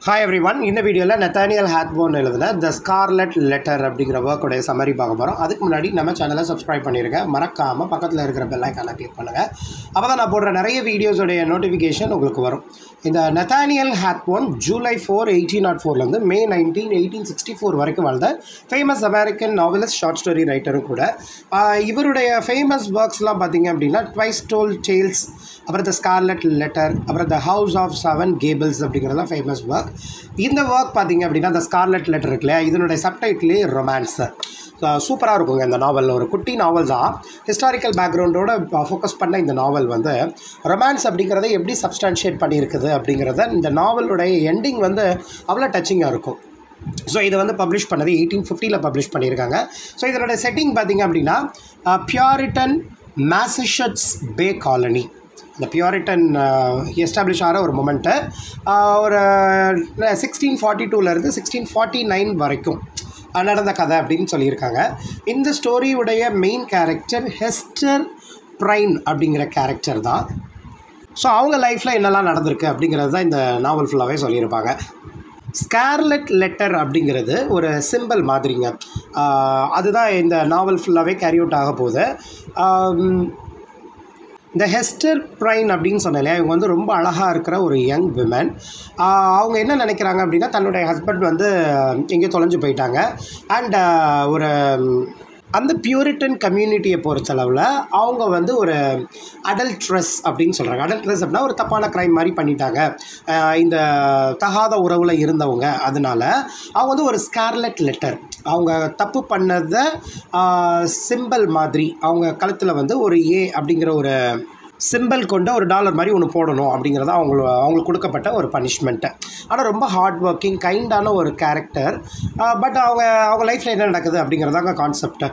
Hi every one இந்த வீடியோவில் Nathaniel ஹேத்போன் எழுதின த ஸ்கார்லெட் லெட்டர் அப்படிங்கிற ஒர்க்குடைய சம்மரி பார்க்க போகிறோம் அதுக்கு முன்னாடி நம்ம சேனலை சப்ஸ்கிரைப் பண்ணிருங்க மறக்காமல் பக்கத்தில் இருக்கிற பெல் ஐக்கானை கிளிக் பண்ணுங்கள் அப்போ தான் நான் போடுற நிறைய வீடியோஸோடைய நோட்டிஃபிகேஷன் உங்களுக்கு வரும் இந்த Nathaniel Hawthorne July four eighteen naught ஃபோர்லேருந்து May nineteen eighteen sixty four வரைக்கும் வாழ்ந்த famous American novelist short story ரைட்டரும் கூட ஆஹ் இவருடைய ஃபேமஸ் ஒர்க்ஸ்லாம் பார்த்தீங்க அப்படின்னா ட்வைஸ் டோல் டேல்ஸ் அப்புறம் த ஸ்கார்லெட் லெட்டர் அப்புறம் the House of Seven Gables அப்படிங்கிறதான் ஃபேமஸ் ஒர்க் இந்த ஒர்க் பார்த்தீங்க அப்படின்னா த ஸ்கார்லெட் லெட்டர் இருக்குல்ல இதனுடைய சப்டைட்டிலே ரொமான்ஸு சூப்பராக இருக்குங்க இந்த நாவல் ஒரு குட்டி நாவல் தான் ஹிஸ்டாரிக்கல் பேக்ரவுண்டோட ஃபோக்கஸ் பண்ண இந்த நாவல் வந்து ரொமான்ஸ் அப்படிங்கிறத எப்படி சப்ஸ்டான்ஷியேட் பண்ணியிருக்குது அப்படிங்கிறத இந்த நாவலுடைய எண்டிங் வந்து அவ்வளோ டச்சிங்காக இருக்கும் ஸோ இதை வந்து பப்ளிஷ் பண்ணது எயிட்டீன் ஃபிஃப்டியில் பப்ளிஷ் பண்ணியிருக்காங்க ஸோ இதனுடைய செட்டிங் பார்த்தீங்க அப்படின்னா பியூரிட்டன் மேசச்சட்ஸ் பே காலனி இந்த பியூரிட்டன் எஸ்டாப்ளிஷ் ஆகிற ஒரு மொமெண்ட்டு ஒரு சிக்ஸ்டீன் ஃபார்ட்டி டூலேருந்து சிக்ஸ்டீன் ஃபார்ட்டி நைன் வரைக்கும் அஹ், நடந்த கதை அப்படின்னு சொல்லியிருக்காங்க இந்த ஸ்டோரியுடைய மெயின் கேரக்டர் ஹெஸ்டர் ப்ரைன் அப்படிங்கிற கேரக்டர் தான் ஸோ அவங்க லைஃப்பில் என்னெல்லாம் நடந்திருக்கு அப்படிங்கிறது தான் இந்த நாவல் ஃபுல்லாகவே சொல்லியிருப்பாங்க ஸ்கார்லெட் லெட்டர் அப்படிங்கிறது ஒரு சிம்பிள் மாதிரிங்க ஆஹ் அதுதான் இந்த நாவல் ஃபுல்லாகவே கேரி அவுட் ஆக போகுது ஆம், இந்த ஹெஸ்டர் ப்ரைன் அப்படின்னு சொன்னாலே இவங்க வந்து ரொம்ப அழகாக இருக்கிற ஒரு யங் விமன் அவங்க என்ன நினைக்கிறாங்க அப்படின்னா தன்னுடைய ஹஸ்பண்ட் வந்து எங்கேயோ தொலைஞ்சு போயிட்டாங்க அண்ட் ஒரு அந்த பியூரிட்டன் கம்யூனிட்டியை பொறுத்தளவில் அவங்க வந்து ஒரு அடல்ட்ரஸ் அப்படின்னு சொல்கிறாங்க அடல்ட்ரஸ் அப்படின்னா ஒரு தப்பான க்ரைம் மாதிரி பண்ணிட்டாங்க ஆஹ் இந்த தகாத உறவில் இருந்தவங்க அதனால அவங்க வந்து ஒரு ஸ்கார்லெட் லெட்டர் அவங்க தப்பு பண்ணதை சிம்பிள் மாதிரி அவங்க கழுத்தில் வந்து ஒரு ஏ அப்படிங்கிற ஒரு சிம்பிள் கொண்ட ஒரு டாலர் மாதிரி ஒன்று போடணும் அப்படிங்கிறது அவங்கள அவங்களுக்கு கொடுக்கப்பட்ட ஒரு பனிஷ்மெண்ட்டு ஆனால் ரொம்ப ஹார்ட் ஒர்க்கிங் கைண்டான ஒரு கேரக்டர் பட் அவங்க அவங்க லைஃப்பில் என்ன நடக்குது அப்படிங்கிறதாங்க கான்செப்ட்டு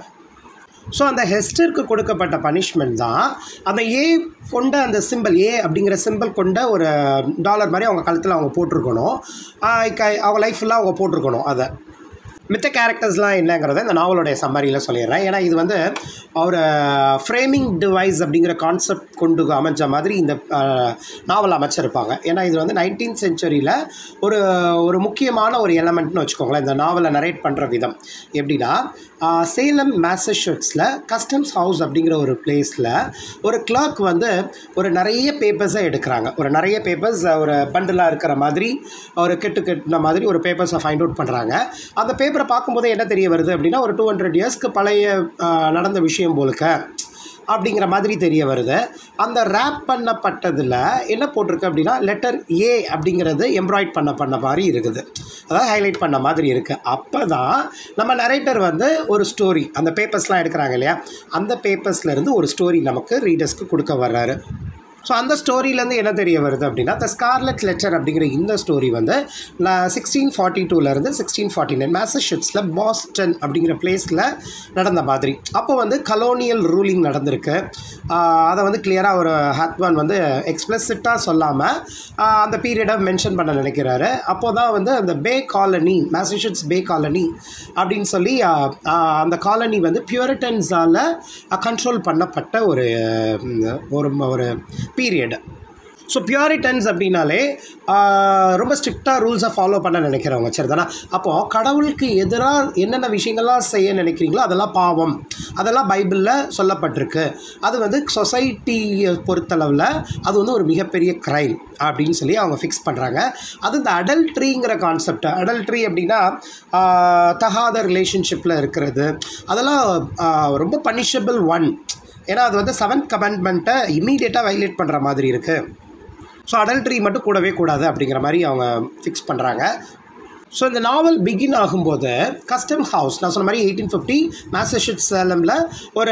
ஸோ அந்த ஹெஸ்டருக்கு கொடுக்கப்பட்ட பனிஷ்மெண்ட் தான் அந்த ஏ கொண்ட அந்த சிம்பிள் ஏ அப்படிங்கிற சிம்பிள் கொண்ட ஒரு டாலர் மாதிரி அவங்க கழுத்தில் அவங்க போட்டிருக்கணும் ஆஹ் க- அவங்க லைஃப் ஃபுல்லாக அவங்க போட்டிருக்கணும் அதை மித்த கேரக்டர்ஸ்லாம் என்னங்கிறத இந்த நாவலுடைய சம்மரியில் சொல்லிடுறேன் ஏன்னா இது வந்து ஒரு ஃப்ரேமிங் டிவைஸ் அப்படிங்கிற கான்செப்ட் கொண்டு அமைஞ்ச மாதிரி இந்த நாவல் அமைச்சிருப்பாங்க ஏன்னா இது வந்து நைன்டீன் செஞ்சுரியில் ஒரு ஒரு முக்கியமான ஒரு எலமெண்ட்னு வச்சுக்கோங்களேன் இந்த நாவலை நரேட் பண்ணுற விதம் எப்படின்னா ஆஹ், சேலம் மேசச்சூட்ஸில் கஸ்டம்ஸ் ஹவுஸ் அப்படிங்கிற ஒரு பிளேஸில் ஒரு கிளர்க் வந்து ஒரு நிறைய பேப்பர்ஸை எடுக்கிறாங்க ஒரு நிறைய பேப்பர்ஸ் ஒரு பண்டிலாக இருக்கிற மாதிரி ஒரு கெட்டு கெட்டின மாதிரி ஒரு பேப்பர்ஸை ஃபைண்ட் அவுட் பண்ணுறாங்க அந்த பேப்பரை பார்க்கும்போது என்ன தெரிய வருது அப்படின்னா ஒரு டூ ஹண்ட்ரட் இயர்ஸ்க்கு பழைய ஆஹ், நடந்த விஷயம் போலுக்க அப்படிங்கிற மாதிரி தெரிய வருது அந்த ரேப் பண்ணப்பட்டதில் என்ன போட்டிருக்கு அப்படின்னா லெட்டர் ஏ அப்படிங்கிறது எம்ப்ராய்ட் பண்ண பண்ண மாதிரி இருக்குது அதாவது ஹைலைட் பண்ண மாதிரி இருக்குது அப்போ தான் நம்ம நரேட்டர் வந்து ஒரு ஸ்டோரி அந்த பேப்பர்ஸ்லாம் எடுக்கிறாங்க இல்லையா அந்த பேப்பர்ஸ்லேருந்து ஒரு ஸ்டோரி நமக்கு ரீடர்ஸ்க்கு கொடுக்க வர்றாரு ஸோ அந்த ஸ்டோரியிலேருந்து என்ன தெரிய வருது அப்படின்னா த ஸ்கார்லெட் லெட்டர் அப்படிங்கிற இந்த ஸ்டோரி வந்து சிக்ஸ்டீன் ஃபார்ட்டி டூலேருந்து சிக்ஸ்டீன் ஃபார்ட்டி நைன் மேசச்சூட்ஸில் பாஸ்டன் அப்படிங்கிற பிளேஸில் நடந்த மாதிரி அப்போ வந்து கலோனியல் ரூலிங் நடந்திருக்கு ஆஹ் அதை வந்து கிளியராக ஒரு ஹாத்வான் வந்து எக்ஸ்பிளசிட்டாக சொல்லாமல் அந்த பீரியடை மென்ஷன் பண்ண நினைக்கிறாரு அப்போ தான் வந்து அந்த பே காலனி மேசச்சூட்ஸ் பே காலனி அப்படின்னு சொல்லி ஆஹ் ஆஹ் அந்த காலனி வந்து பியூரிட்டன்ஸால் கண்ட்ரோல் பண்ணப்பட்ட ஒரு ம், ஒரு ஒரு பீரியட் ஸோ பியூரிட்டன்ஸ் அப்படின்னாலே ஆஹ், ரொம்ப ஸ்ட்ரிக்டாக ரூல்ஸை ஃபாலோ பண்ண நினைக்கிறவங்க சரிதானா அப்போது கடவுளுக்கு எதிராக என்னென்ன விஷயங்கள்லாம் செய்ய நினைக்கிறீங்களோ அதெல்லாம் பாவம் அதெல்லாம் பைபிளில் சொல்லப்பட்டிருக்கு அது வந்து சொசைட்டியை பொறுத்தளவில் அது வந்து ஒரு மிகப்பெரிய க்ரைம் அப்படின்னு சொல்லி அவங்க ஃபிக்ஸ் பண்ணுறாங்க அது இந்த அடல்ட்ரிங்கிற கான்செப்ட் அடல்ட்ரி அப்படின்னா ஆஹ், தகாத ரிலேஷன்ஷிப்பில் இருக்கிறது அதெல்லாம் ஆஹ், ரொம்ப பனிஷபிள் ஒன் ஏன்னா அது வந்து செவன்த் கமெண்ட்மெண்ட்டை இம்மீடியட்டாக வைலேட் பண்ணுற மாதிரி இருக்குது ஸோ அடல்ட்ரி மட்டும் கூடவே கூடாது அப்படிங்கிற மாதிரி அவங்க ஃபிக்ஸ் பண்ணுறாங்க ஸோ இந்த நாவல் பிகின் ஆகும்போது கஸ்டம் ஹவுஸ் நான் சொன்ன மாதிரி எயிட்டீன் ஃபிஃப்டி மேசச்சூட் சேலமில் ஒரு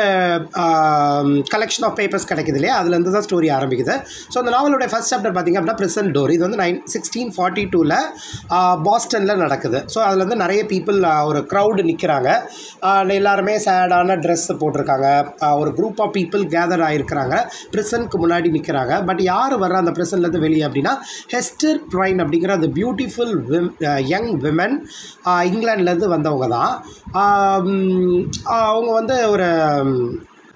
கலெக்ஷன் ஆஃப் பேப்பர்ஸ் கிடைக்குது இல்லையா அதுலேருந்து தான் ஸ்டோரி ஆரம்பிக்குது ஸோ அந்த நாவலோட ஃபர்ஸ்ட் சாப்டர் பார்த்திங்க அப்படின்னா ப்ரெசன்ட் டோர் இது வந்து நைன் சிக்ஸ்டீன் ஃபார்ட்டி டூவில் பாஸ்டனில் நடக்குது ஸோ அதில் வந்து நிறைய பீப்புள் ஒரு க்ரௌடு நிற்கிறாங்க எல்லாருமே சேடான ட்ரெஸ் போட்டிருக்காங்க ஆஹ் ஒரு குரூப் ஆஃப் பீப்புள் கேதர் ஆகிருக்கிறாங்க ப்ரிசனுக்கு முன்னாடி நிற்கிறாங்க பட் யார் வர்ற அந்த ப்ரிசன்லேருந்து வெளியே அப்படின்னா ஹெஸ்டர் ப்ரைன் அப்படிங்கிற அந்த பியூட்டிஃபுல் விம் யங் விமன் இங்கிலாந்துலேருந்து வந்தவங்க தான் ஆம், அவங்க வந்து ஒரு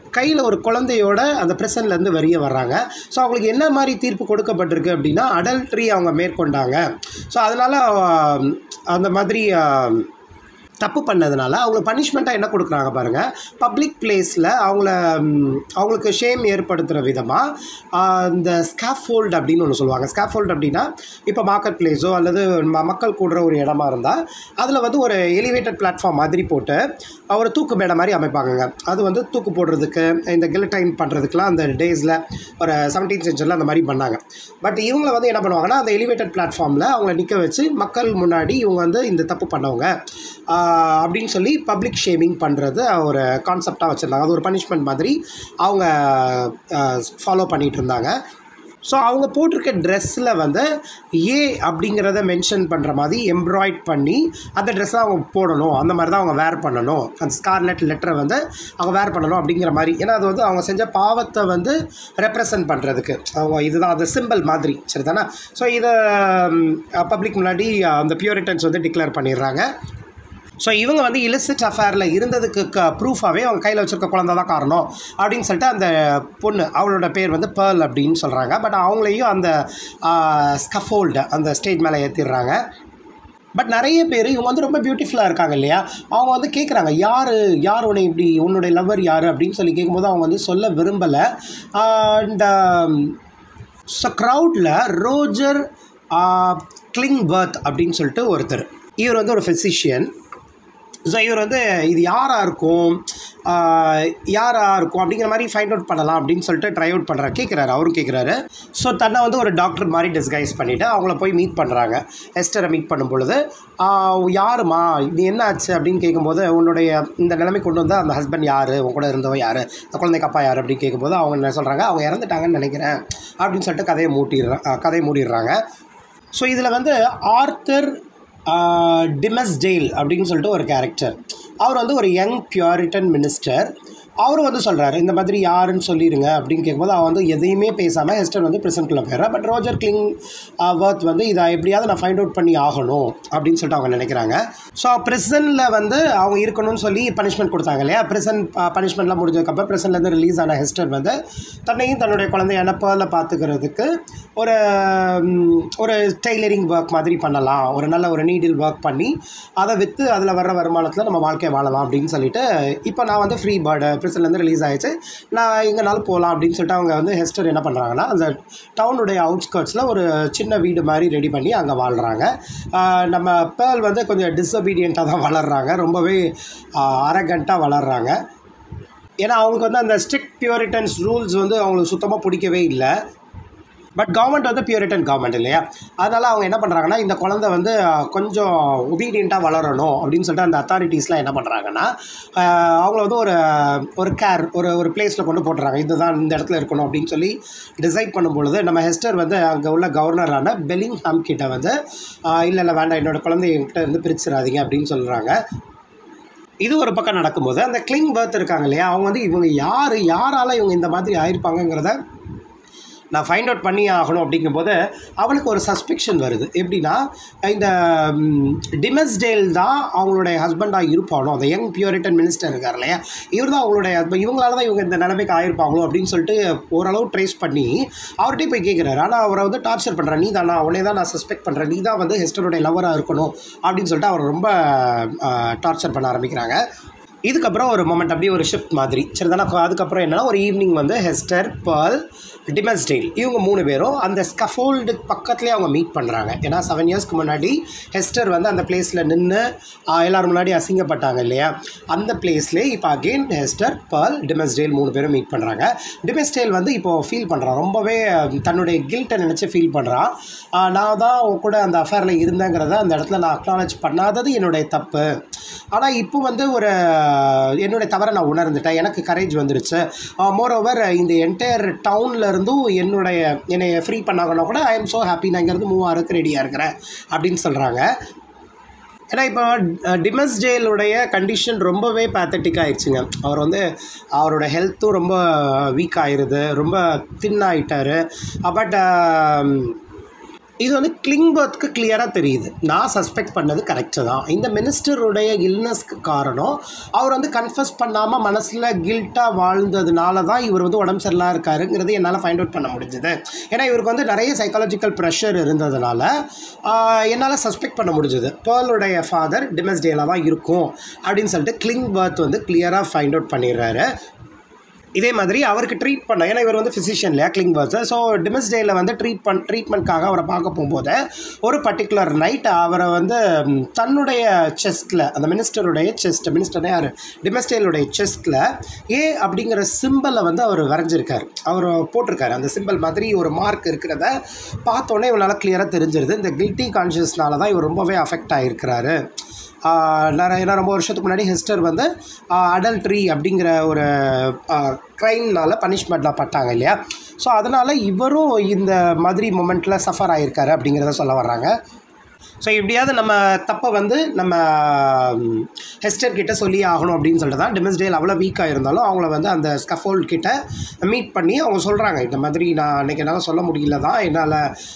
கையில் ஒரு குழந்தையோட அந்த ப்ரெசன்ட்லேருந்து வெளியே வர்றாங்க ஸோ அவங்களுக்கு என்ன மாதிரி தீர்ப்பு கொடுக்கப்பட்டிருக்கு அப்படின்னா அடல்ட்ரி அவங்க மேற்கொண்டாங்க ஸோ அதனால் அந்த மாதிரி ஆஹ், தப்பு பண்ணதுனால அவங்களுக்கு பனிஷ்மெண்ட்டாக என்ன கொடுக்குறாங்க பாருங்கள் பப்ளிக் பிளேஸில் அவங்கள ம், அவங்களுக்கு ஷேம் ஏற்படுத்துகிற விதமாக இந்த ஸ்கேஃபோல்டு அப்படின்னு ஒன்று சொல்லுவாங்க ஸ்கேஃபோல்டு அப்படின்னா இப்போ மார்க்கெட் பிளேஸோ அல்லது ம- மக்கள் கூடுற ஒரு இடமா இருந்தால் அதில் வந்து ஒரு எலிவேட்டட் பிளாட்ஃபார்ம் மாதிரி போட்டு ஒரு தூக்கு மேடை மாதிரி அமைப்பாங்கங்க அது வந்து தூக்கு போடுறதுக்கு இந்த கில்லடைன் பண்ணுறதுக்குலாம் அந்த டேஸில் ஒரு செவன்டீன் சென்ச்சுரியில் அந்த மாதிரி பண்ணாங்க பட் இவங்களை வந்து என்ன பண்ணுவாங்கன்னா அந்த எலிவேட்டட் பிளாட்ஃபார்மில் அவங்கள நிற்க வச்சு மக்கள் முன்னாடி இவங்க வந்து இந்த தப்பு பண்ணவங்க ஆஹ், அப்படின்னு சொல்லி பப்ளிக் ஷேமிங் பண்ணுறது ஒரு கான்செப்டாக வச்சுருந்தாங்க அது ஒரு பனிஷ்மெண்ட் மாதிரி அவங்க ஃபாலோ பண்ணிகிட்டு இருந்தாங்க ஸோ அவங்க போட்டிருக்க ட்ரெஸ்ஸில் வந்து ஏ அப்படிங்கிறத மென்ஷன் பண்ணுற மாதிரி எம்ப்ராய்ட் பண்ணி அந்த ட்ரெஸ்ஸை அவங்க போடணும் அந்த மாதிரி தான் அவங்க வேர் பண்ணணும் அந்த ஸ்கார்லெட் லெட்டரை வந்து அவங்க வேர் பண்ணணும் அப்படிங்கிற மாதிரி ஏன்னா அது வந்து அவங்க செஞ்ச பாவத்தை வந்து ரெப்ரசன்ட் பண்ணுறதுக்கு அவங்க இதுதான் அது சிம்பிள் மாதிரி சரி தானே ஸோ இதை பப்ளிக் முன்னாடி அந்த பியூரிட்டன்ஸ் வந்து டிக்ளேர் பண்ணிடுறாங்க ஸோ இவங்க வந்து இலிசிட் அஃபேரில் இருந்ததுக்கு க ப்ரூஃபாகவே அவங்க கையில் வச்சுருக்க குழந்தை தான் காரணம் அப்படின்னு சொல்லிட்டு அந்த பொண்ணு அவளோட பேர் வந்து பேர்ல் அப்படின்னு சொல்கிறாங்க பட் அவங்களையும் அந்த ஸ்கஃபோல்டு அந்த ஸ்டேஜ் மேலே ஏற்றிடுறாங்க பட் நிறைய பேர் இவங்க வந்து ரொம்ப பியூட்டிஃபுல்லாக இருக்காங்க இல்லையா அவங்க வந்து கேட்குறாங்க யார் யார் உன்னை இப்படி உன்னுடைய லவ்வர் யார் அப்படின்னு சொல்லி கேட்கும்போது அவங்க வந்து சொல்ல விரும்பலை அண்ட் ஸோ க்ரௌடில் ரோஜர் கிளிங் பர்த் அப்படின்னு சொல்லிட்டு ஒருத்தர் இவர் வந்து ஒரு ஃபிசிஷியன் ஸோ இவர் வந்து இது யாராக இருக்கும் ஆஹ் யாராக இருக்கும் அப்படிங்கிற மாதிரி ஃபைண்ட் அவுட் பண்ணலாம் அப்படின்னு சொல்லிட்டு ட்ரை அவுட் பண்ணுறாரு கேட்குறாரு அவரும் கேட்குறாரு ஸோ தன்னை வந்து ஒரு டாக்டர் மாதிரி டிஸ்கைஸ் பண்ணிவிட்டு அவங்கள போய் மீட் பண்ணுறாங்க எஸ்டரை மீட் பண்ணும் பொழுது ஆஹ் யாருமா நீ என்ன ஆச்சு அப்படின்னு கேட்கும்போது உன்னுடைய இந்த நிலைமை கொண்டு வந்த அந்த ஹஸ்பண்ட் யார் உன் கூட இருந்தவன் யார் இந்த குழந்தைக்கு அப்பா யார் அப்படின்னு கேட்கும்போது அவங்க என்ன சொல்கிறாங்க அவங்க இறந்துட்டாங்கன்னு நினைக்கிறேன் அப்படின்னு சொல்லிட்டு கதையை மூட்டிடுறாங்க கதையை மூடிடுறாங்க ஸோ இதில் வந்து ஆர்த்தர் டிமஸ்டேல் அப்படின்னு சொல்லிட்டு ஒரு கேரக்டர் அவர் வந்து ஒரு யங் பியூரிட்டன் மினிஸ்டர் அவர் வந்து சொல்கிறாரு இந்த மாதிரி யாருன்னு சொல்லிடுங்க அப்படின்னு கேட்கும்போது அவன் வந்து எதையுமே பேசாமல் ஹெஸ்டர் வந்து ப்ரெசென்ட்குள்ளே போயிடுறா பட் ரோஜர் கிளிங் வர்த் வந்து இதை எப்படியாவது நான் ஃபைண்ட் அவுட் பண்ணி ஆகணும் அப்படின்னு சொல்லிட்டு அவங்க நினைக்கிறாங்க ஸோ ப்ரிசனில் வந்து அவங்க இருக்கணும்னு சொல்லி பனிஷ்மெண்ட் கொடுத்தாங்க இல்லையா ப்ரிசன் பனிஷ்மெண்ட்லாம் முடிஞ்சதுக்கப்புறம் ப்ரிசன்லேருந்து ரிலீஸ் ஆன ஹெஸ்டர் வந்து தன்னையும் தன்னுடைய குழந்தையான பேர்ல பார்த்துக்கிறதுக்கு ஒரு ம், ஒரு டெய்லரிங் ஒர்க் மாதிரி பண்ணலாம் ஒரு நல்ல ஒரு நீடில் ஒர்க் பண்ணி அதை விற்று அதில் வர்ற வருமானத்தில் நம்ம வாழ்க்கையை வாழலாம் அப்படின்னு சொல்லிட்டு இப்போ நான் வந்து ஃப்ரீ பேர்டு ப்ரிசன்லேருந்து ரிலீஸ் ஆயிடுச்சு நான் எங்கேனாலும் போகலாம் அப்படின்னு சொல்லிட்டு அவங்க வந்து ஹெஸ்டர் என்ன பண்ணுறாங்கன்னா அந்த டவுனுடைய அவுட்ஸ்கர்ட்ஸில் ஒரு சின்ன வீடு மாதிரி ரெடி பண்ணி அங்கே வாழ்கிறாங்க நம்ம பேர்ல் வந்து கொஞ்சம் டிஸபீடியண்ட்டாக தான் வளர்கிறாங்க ரொம்பவே அரகண்ட்டாக வளர்கிறாங்க ஏன்னா அவங்களுக்கு வந்து அந்த ஸ்ட்ரிக்ட் பியூரிட்டன்ஸ் ரூல்ஸ் வந்து அவங்களுக்கு சுத்தமாக பிடிக்கவே இல்லை பட் கவர்மெண்ட் வந்து பியூரிட்டன் கவர்மெண்ட் இல்லையா அதனால் அவங்க என்ன பண்ணுறாங்கன்னா இந்த குழந்தை வந்து அஹ், கொஞ்சம் ஒபீடியண்ட்டாக வளரணும் அப்படின்னு சொல்லிட்டு அந்த அத்தாரிட்டிஸ்லாம் என்ன பண்ணுறாங்கன்னா அஹ், அவங்கள வந்து ஒரு ஒரு கேர் ஒரு ஒரு பிளேஸில் கொண்டு போட்டுறாங்க இதுதான் இந்த இடத்துல இருக்கணும் அப்படின்னு சொல்லி டிசைட் பண்ணும் பொழுது நம்ம ஹெஸ்டர் வந்து அங்கே உள்ள கவர்னரான பெலிங்ஹாம் கிட்ட வந்து இல்லை இல்லை வேண்டாம் என்னோட குழந்தைய என்கிட்ட இருந்து பிரிச்சிடாதீங்க அப்படின்னு சொல்கிறாங்க இது ஒரு பக்கம் நடக்கும்போது அந்த கிளிங் பர்த் இருக்காங்க இல்லையா அவங்க வந்து இவங்க யார் யாரால இவங்க இந்த மாதிரி ஆயிருப்பாங்கங்கிறத நான் ஃபைண்ட் அவுட் பண்ணி ஆகணும் அப்படிங்கும்போது அவளுக்கு ஒரு சஸ்பெக்ஷன் வருது எப்படின்னா இந்த டிமஸ்டேல் தான் அவங்களுடைய ஹஸ்பண்டாக இருப்பானோ அந்த யங் பியூரிட்டன் மினிஸ்டர் இருக்கார் இல்லையா இவர் தான் அவங்களுடைய husband. இவங்களால தான் இவங்க இந்த நிலைமைக்கு ஆயிருப்பாங்களோ அப்படின்னு சொல்லிட்டு ஓரளவு ட்ரேஸ் பண்ணி அவர்கிட்டயே போய் கேட்குறாரு ஆனால் அவரை வந்து டார்ச்சர் பண்ணுறேன் நீ தானா உன்னை தான் நான் சஸ்பெக்ட் பண்ணுறேன் நீ தான் வந்து ஹெஸ்டருடைய லவராக இருக்கணும் அப்படின்னு சொல்லிட்டு அவர் ரொம்ப டார்ச்சர் பண்ண ஆரம்பிக்கிறாங்க இதுக்கப்புறம் ஒரு மொமெண்ட் அப்படியே ஒரு ஷிஃப்ட் மாதிரி சரி தானே அதுக்கப்புறம் என்னன்னா ஒரு ஈவினிங் வந்து ஹெஸ்டர் பால் டிமஸ்டேல் இவங்க மூணு பேரும் அந்த ஸ்கஃபோல்டு பக்கத்துலேயே அவங்க மீட் பண்ணுறாங்க ஏன்னா செவன் இயர்ஸ்க்கு முன்னாடி ஹெஸ்டர் வந்து அந்த பிளேஸில் நின்று எல்லாரும் முன்னாடி அசிங்கப்பட்டாங்க இல்லையா அந்த பிளேஸ்லேயே இப்போ அகெயின் ஹெஸ்டர் பால் டிமஸ்டேல் மூணு பேரும் மீட் பண்ணுறாங்க டிமஸ்டேல் வந்து இப்போது ஃபீல் பண்ணுறான் ரொம்பவே அஹ், தன்னுடைய கில்ட்டை நினச்சி ஃபீல் பண்ணுறான் நான் தான் உன் கூட அந்த அஃபேரில் இருந்தேங்கிறத அந்த இடத்துல நான் அக்னாலேஜ் பண்ணாதது என்னுடைய தப்பு ஆனால் இப்போ வந்து ஒரு என்னுடைய தவறை நான் உணர்ந்துட்டேன் எனக்கு கரேஜ் வந்துருச்சு மோர் ஓவர் இந்த என்டையர் டவுனில் இருந்தும் என்னுடைய என்னை ஃப்ரீ பண்ணாங்கன்னா கூட ஐ எம் ஸோ ஹாப்பி நான் இங்கேருந்து மூவ் ஆகிறதுக்கு ரெடியாக இருக்கிறேன் அப்படின்னு சொல்கிறாங்க ஏன்னா இப்போ டிமஸ் ஜெயிலுடைய கண்டிஷன் ரொம்பவே பேத்தட்டிக் ஆயிடுச்சுங்க அவர் வந்து அவரோட ஹெல்த்தும் ரொம்ப வீக் ஆயிடுது ரொம்ப தின் ஆயிட்டாரு பட் இது வந்து கிளிங்பர்த்துக்கு கிளியராக தெரியுது நான் சஸ்பெக்ட் பண்ணது கரெக்டு தான் இந்த மினிஸ்டருடைய இல்னஸ்க்கு காரணம் அவர் வந்து கன்ஃபஸ் பண்ணாமல் மனசில் கில்ட்டாக வாழ்ந்ததுனால தான் இவர் வந்து உடம்பு சரியில்லாம இருக்காருங்கிறது என்னால் ஃபைண்ட் அவுட் பண்ண முடிஞ்சுது ஏன்னா இவருக்கு வந்து நிறைய சைக்காலஜிக்கல் ப்ரெஷர் இருந்ததுனால ஆஹ், என்னால் சஸ்பெக்ட் பண்ண முடிஞ்சுது பேர்லுடைய ஃபாதர் டிமெஸ்டேல தான் இருக்கும் அப்படின்னு சொல்லிட்டு கிளிங்பர்த் வந்து கிளியராக ஃபைண்ட் அவுட் பண்ணிடுறாரு இதே மாதிரி அவருக்கு ட்ரீட் பண்ண ஏன்னா இவர் வந்து ஃபிசிஷியன் இல்லையா கிளிங் பர்ஸ் ஸோ டிமிஸ்டேயில் வந்து ட்ரீட் பண் ட்ரீட்மெண்ட்காக அவரை பார்க்க போகும்போது ஒரு பர்டிகுலர் நைட் அவரை வந்து ம், தன்னுடைய செஸ்ட்டில் அந்த மினிஸ்டருடைய செஸ்ட் மினிஸ்டர் யார் டிமெஸ்டேலுடைய செஸ்ட்டில் ஏ அப்படிங்கிற சிம்பிளை வந்து அவர் வரைஞ்சிருக்காரு அவர் போட்டிருக்காரு அந்த சிம்பிள் மாதிரி ஒரு மார்க் இருக்கிறத பார்த்தோன்னே இவனால் கிளியராக தெரிஞ்சிருது இந்த கில்ட்டி கான்ஷியஸ்னால தான் இவர் ரொம்பவே அஃபெக்ட் ஆகிருக்கிறாரு நிறைய ஏன்னா ரொம்ப வருஷத்துக்கு முன்னாடி ஹெஸ்டர் வந்து அடல்ட்ரி அப்படிங்கிற ஒரு க்ரைம்னால பனிஷ்மெண்ட்லாம் பட்டாங்க இல்லையா ஸோ அதனால் இவரும் இந்த மாதிரி மொமெண்ட்டில் சஃபர் ஆகியிருக்காரு அப்படிங்கிறத சொல்ல வர்றாங்க ஸோ எப்படியாவது நம்ம தப்பை வந்து நம்ம ம், ஹெஸ்டர் கிட்ட சொல்லி ஆகணும் அப்படின்னு சொல்லிட்டு தான் டிமிஸ்டேல் அவ்வளோ வீக்காக இருந்தாலும் அவங்கள வந்து அந்த ஸ்கஃபோல்ட் கிட்ட மீட் பண்ணி அவங்க சொல்கிறாங்க இந்த மாதிரி நான் அன்றைக்கி என்னால் சொல்ல முடியல தான் என்னால்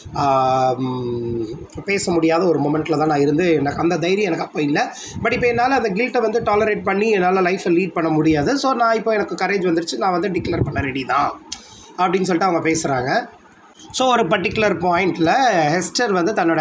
பேச முடியாத ஒரு மொமெண்ட்டில் தான் நான் இருந்து எனக்கு அந்த தைரியம் எனக்கு அப்போ இல்லை பட் இப்போ என்னால் அந்த கில்ட்டை வந்து டாலரேட் பண்ணி என்னால் லைஃப்பை லீட் பண்ண முடியாது ஸோ நான் இப்போ எனக்கு கரேஜ் வந்துருச்சு நான் வந்து டிக்ளேர் பண்ண ரெடி தான் அப்படின்னு சொல்லிட்டு அவங்க பேசுகிறாங்க ஸோ ஒரு பர்டிகுலர் பாயிண்டில் ஹெஸ்டர் வந்து தன்னோட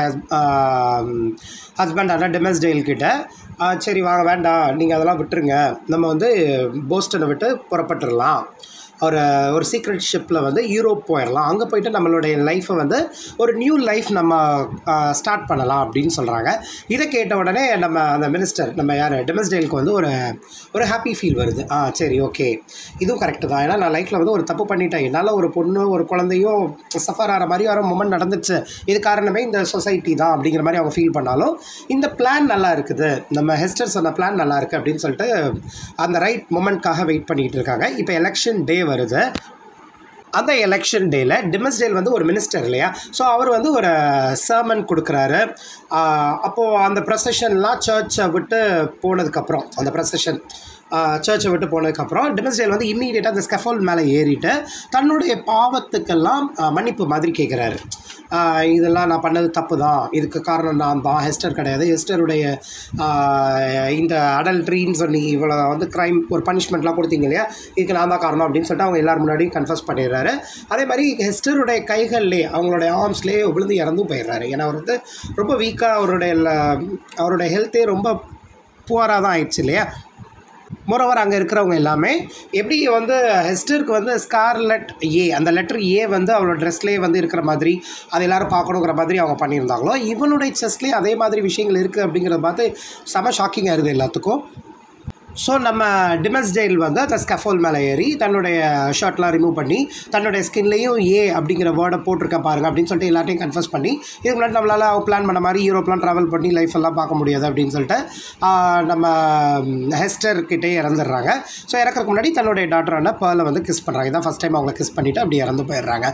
ஹஸ்பண்டான டெமஸ்டேல் கிட்ட "ஆ, சரி வாங்க வேண்டாம் நீங்கள் அதெல்லாம் விட்டுருங்க நம்ம வந்து போஸ்டனை விட்டு புறப்பட்டுடலாம் ஒரு ஒரு சீக்ரெட் ஷிப்பில் வந்து யூரோப் போயிடலாம் அங்கே போயிட்டு நம்மளுடைய லைஃப்பை வந்து ஒரு நியூ லைஃப் நம்ம ஸ்டார்ட் பண்ணலாம் அப்படின்னு சொல்கிறாங்க இதை கேட்ட உடனே நம்ம அந்த மினிஸ்டர் நம்ம யார் டெமஸ்டேலுக்கு வந்து ஒரு ஒரு ஹாப்பி ஃபீல் வருது ஆ சரி ஓகே இதுவும் கரெக்டு தான் ஏன்னா நான் லைஃப்பில் வந்து ஒரு தப்பு பண்ணிட்டேன் என்னால் ஒரு பொண்ணு ஒரு குழந்தையும் சஃபர் ஆகிற மாதிரி வர மூமெண்ட் நடந்துச்சு இது காரணமே இந்த சொசைட்டி தான் அப்படிங்கிற மாதிரி அவங்க ஃபீல் பண்ணாலும் இந்த பிளான் நல்லா இருக்குது நம்ம ஹெஸ்டர் சொன்ன பிளான் நல்லா இருக்குது அப்படின்னு சொல்லிட்டு அந்த ரைட் மொமெண்ட்காக வெயிட் பண்ணிட்டு இருக்காங்க இப்போ எலெக்ஷன் டே வருது அந்த எலெக்ஷன் டேயில் டிமஸ்டேல் வந்து ஒரு மினிஸ்டர் இல்லையா ஸோ அவர் வந்து ஒரு சர்மன் கொடுக்குறாரு அப்போது அந்த ப்ரொசஷன்லாம் சர்ச்சை விட்டு போனதுக்கப்புறம் அந்த ப்ரொசஷன் சர்ச்சை விட்டு போனதுக்கப்புறம் டிமஸ்டேல் வந்து இம்மீடியட்டாக அந்த ஸ்கஃபோல் மேலே ஏறிட்டு தன்னுடைய பாவத்துக்கெல்லாம் ஆ, மன்னிப்பு மாதிரி கேட்குறாரு இதெல்லாம் நான் பண்ணது தப்பு தான் இதுக்கு காரணம் நான் தான் ஹெஸ்டர் கிடையாது ஹெஸ்டருடைய ஆ, இந்த அடல்ட்ரின்னு சொல்லி இவ்வளோ வந்து க்ரைம் ஒரு பனிஷ்மெண்ட்லாம் கொடுத்தீங்க இல்லையா இதுக்கு நான் தான் காரணம் அப்படின்னு சொல்லிட்டு அவங்க எல்லார் முன்னாடியும் கன்ஃபஸ் பண்ணிடுறாரு அதே மாதிரி ஹெஸ்டருடைய கைகள்லேயே அவங்களுடைய ஆர்ம்ஸ்லேயே விழுந்து இறந்தும் போயிடுறாரு ஏன்னா அவர் வந்து ரொம்ப வீக்காக அவருடைய ல- அவருடைய ஹெல்த்தே ரொம்ப புவராக தான் ஆயிடுச்சு இல்லையா மோரோவர் அங்கே இருக்கிறவங்க எல்லாமே எப்படி வந்து ஹெஸ்டருக்கு வந்து ஸ்கார்லெட் ஏ அந்த லெட்டர் ஏ வந்து அவளோட ட்ரெஸ்லேயே வந்து இருக்கிற மாதிரி அது எல்லாரும் பார்க்கணுங்கிற மாதிரி அவங்க பண்ணியிருந்தாங்களோ இவனுடைய செஸ்லேயே அதே மாதிரி விஷயங்கள் இருக்குது அப்படிங்கிறத பார்த்து செம ஷாக்கிங்காக இருக்குது எல்லாத்துக்கும் ஸோ நம்ம டிமஸ்டேல் வந்து அந்த ஸ்கஃபோல் மேலே ஏறி தன்னுடைய ஷர்ட்லாம் ரிமூவ் பண்ணி தன்னுடைய ஸ்கின்லேயும் ஏ அப்படிங்கிற வேர்டை போட்டிருக்கேன் பாருங்க அப்படின்னு சொல்லிட்டு எல்லாத்தையும் கன்ஃபர்ஸ் பண்ணி இதுக்கு முன்னாடி நம்மளால் பிளான் பண்ண மாதிரி யூரோப்லாம் ட்ராவல் பண்ணி லைஃப் எல்லாம் பார்க்க முடியாது அப்படின்னு சொல்லிட்டு ஆஹ், நம்ம ஹெஸ்டர் கிட்டே இறந்துடுறாங்க ஸோ இறக்கறதுக்கு முன்னாடி தன்னுடைய டாக்டரான பேர்லை வந்து கிஸ் பண்ணுறாங்க இதான் ஃபஸ்ட் டைம் அவங்கள கிஸ் பண்ணிவிட்டு அப்படி இறந்து போயிடுறாங்க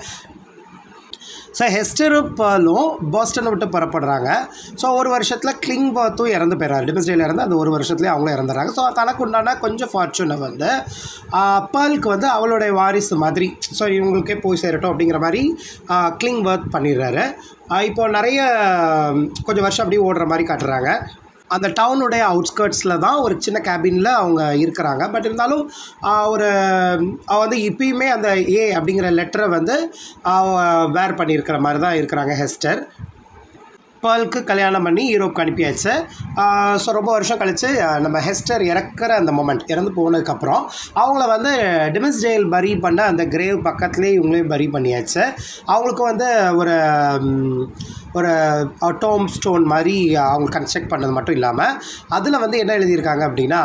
ஸோ ஹெஸ்டரும் பேர்லும் பாஸ்டனை விட்டு புறப்படுறாங்க ஸோ ஒரு வருஷத்தில் கிளிங் பர்த்தும் இறந்து போயிடுறாரு டிமிஸ்டேல இறந்து அந்த ஒரு வருஷத்துலேயே அவங்களும் இறந்துடுறாங்க ஸோ தனக்கு உண்டான கொஞ்சம் ஃபார்ச்சூனை வந்து பேர்லுக்கு வந்து அவளுடைய வாரிசு மாதிரி ஸோ இவங்களுக்கே போய் சேரட்டும் அப்படிங்கிற மாதிரி கிளிங் பர்த் பண்ணிடுறாரு ஆஹ் இப்போ நிறைய ம், கொஞ்சம் வருஷம் அப்படியே ஓடுற மாதிரி காட்டுறாங்க அந்த டவுனுடைய அவுட்ஸ்கர்ட்ஸில் தான் ஒரு சின்ன கேபினில் அவங்க இருக்கிறாங்க பட் இருந்தாலும் ஆஹ், ஒரு அவ வந்து இப்பயுமே அந்த ஏ அப்படிங்கிற லெட்டரை வந்து வேர் பண்ணியிருக்கிற மாதிரி தான் இருக்கிறாங்க ஹெஸ்டர் பேர்லுக்கு கல்யாணம் பண்ணி யூரோப்க்கு அனுப்பியாச்சு ஸோ ரொம்ப வருஷம் கழித்து நம்ம ஹெஸ்டர் இறக்குற அந்த மொமெண்ட் இறந்து போனதுக்கப்புறம் அவங்கள வந்து டிமிஸ்டேல் பரி பண்ண அந்த கிரேவ் பக்கத்துலேயே இவங்களையும் பரி பண்ணியாச்சு அவங்களுக்கு வந்து ஒரு ம், ஒரு டோம் ஸ்டோன் மாதிரி அவங்க கன்ஸ்ட்ரக்ட் பண்ணது மட்டும் இல்லாமல் அதில் வந்து என்ன எழுதியிருக்காங்க அப்படின்னா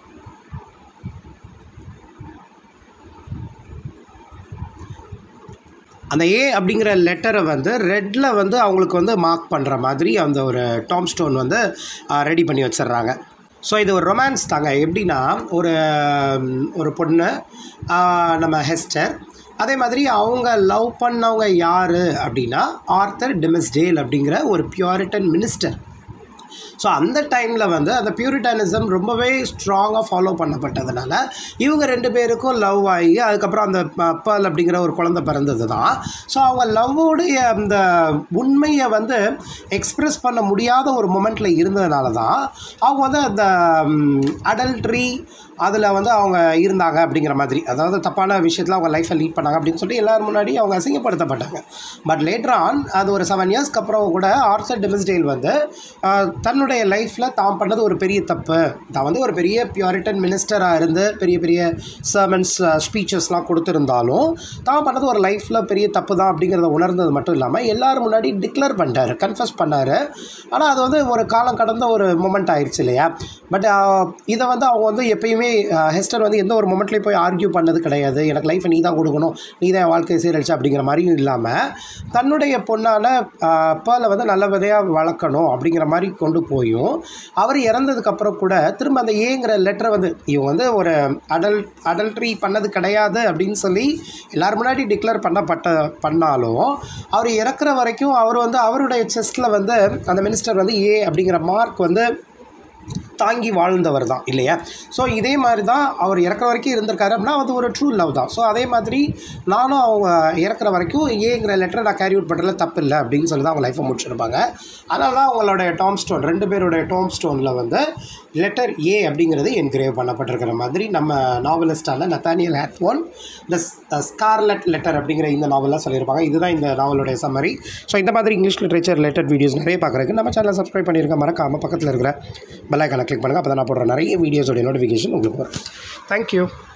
அந்த ஏ அப்படிங்கிற லெட்டரை வந்து ரெட்டில் வந்து அவங்களுக்கு வந்து மார்க் பண்ணுற மாதிரி அந்த ஒரு டாம் ஸ்டோன் வந்து ரெடி பண்ணி வச்சிடுறாங்க ஸோ இது ஒரு ரொமான்ஸ் தாங்க எப்படின்னா ஒரு ம், ஒரு பொண்ணு ஆ, நம்ம ஹெஸ்டர் அதே மாதிரி அவங்க லவ் பண்ணவங்க யார் அப்படின்னா ஆர்த்தர் டிமிஸ்டேல் அப்படிங்கிற ஒரு பியூரிட்டன் மினிஸ்டர் ஸோ அந்த டைமில் வந்து அந்த பியூரிட்டானிசம் ரொம்பவே ஸ்ட்ராங்காக ஃபாலோ பண்ணப்பட்டதுனால இவங்க ரெண்டு பேருக்கும் லவ் ஆகி அதுக்கப்புறம் அந்த அப்பல் அப்படிங்கிற ஒரு குழந்தை பிறந்தது தான் ஸோ அவங்க லவ்வோடைய அந்த உண்மையை வந்து எக்ஸ்ப்ரெஸ் பண்ண முடியாத ஒரு மொமெண்ட்டில் இருந்ததுனால தான் அவங்க வந்து அந்த அடல்ட்ரி அதில் வந்து அவங்க இருந்தாங்க அப்படிங்கிற மாதிரி அதாவது தப்பான விஷயத்தில் அவங்க லைஃப்பை லீட் பண்ணாங்க அப்படின்னு சொல்லிட்டு எல்லாரும் முன்னாடி அவங்க அசிங்கப்படுத்தப்பட்டாங்க பட் லேட்டர் ஆன் அது ஒரு செவன் இயர்ஸ்க்கு அப்புறம் கூட ஆர்த்தர் டெமிஸ்டேல் வந்து ஆஹ், தன்னுடைய லைஃப்பில் தான் பண்ணது ஒரு பெரிய தப்பு தான் வந்து ஒரு பெரிய பியூரிட்டன் மினிஸ்டராக இருந்து பெரிய பெரிய சர்மன்ஸ் ஸ்பீச்சஸ்லாம் கொடுத்துருந்தாலும் தான் பண்ணது ஒரு லைஃப்பில் பெரிய தப்பு தான் அப்படிங்கிறத உணர்ந்தது மட்டும் இல்லாமல் எல்லாரும் முன்னாடி டிக்ளேர் பண்ணிட்டாரு கன்ஃபஸ் பண்ணார் ஆனால் அது வந்து ஒரு காலம் கடந்த ஒரு மொமெண்ட் ஆயிடுச்சு இல்லையா பட் இதை வந்து அவங்க வந்து எப்பயுமே ஹெஸ்டர் வந்து எந்த ஒரு மொமெண்ட்லேயும் போய் ஆர்கியூ பண்ணது கிடையாது எனக்கு லைஃப்பை நீ தான் கொடுக்கணும் நீ தான் என் வாழ்க்கையை சீரழிச்சு அப்படிங்கிற மாதிரியும் இல்லாமல் தன்னுடைய பொண்ணான பேர்லை வந்து நல்லபடியாக வளர்க்கணும் அப்படிங்கிற மாதிரி கொண்டு போயும் அவர் இறந்ததுக்கப்புறம் கூட திரும்ப அந்த ஏங்கிற லெட்டரை வந்து இவங்க வந்து ஒரு அடல் அடல்ட்ரி பண்ணது கிடையாது அப்படின்னு சொல்லி எல்லார் முன்னாடி டிக்ளேர் பண்ணப்பட்ட பண்ணாலும் அவர் இறக்குற வரைக்கும் அவர் வந்து அவருடைய செஸ்ட்டில் வந்து அந்த மினிஸ்டர் வந்து ஏ அப்படிங்கிற மார்க் வந்து தாங்கி வாழ்ந்தவர் தான் இல்லையா ஸோ இதே மாதிரி தான் அவர் இறக்குற வரைக்கும் இருந்திருக்காரு அப்படின்னா அது ஒரு ட்ரூ லவ் தான் ஸோ அதே மாதிரி நானும் அவங்க இறக்குற வரைக்கும் ஏங்கிற லெட்டரை நான் கேரி அவுட் பண்ணுறதுல தப்பு இல்லை அப்படின்னு சொல்லி தான் அவங்க லைஃப்பை முடிச்சிருப்பாங்க அதனால தான் அவங்களுடைய டாம் ஸ்டோன் ரெண்டு பேருடைய டாம் ஸ்டோனில் வந்து லெட்டர் ஏ அப்படிங்கிறது என்கிரேவ் பண்ணப்பட்டிருக்கிற மாதிரி நம்ம நாவலிஸ்டான Nathaniel Hawthorne the Scarlet Letter அப்படிங்கிற இந்த நாவலில் சொல்லியிருப்பாங்க இதுதான் இந்த நாவலுடைய சம்மரி ஸோ இந்த மாதிரி இங்கிலீஷ் லிட்ரேச்சர் ரிலேட்டட் வீடியோஸ் நிறைய பார்க்குறதுக்கு நம்ம சேனலை சப்ஸ்கிரைப் பண்ணியிருக்க மறக்காமல் பக்கத்தில் இருக்கிற பெல் ஐக்கானை கிளிக் பண்ணுங்கள் அப்போ தான் நான் போடுற நிறைய வீடியோஸோட நோட்டிஃபிகேஷன் உங்களுக்கு வரும் தேங்க்யூ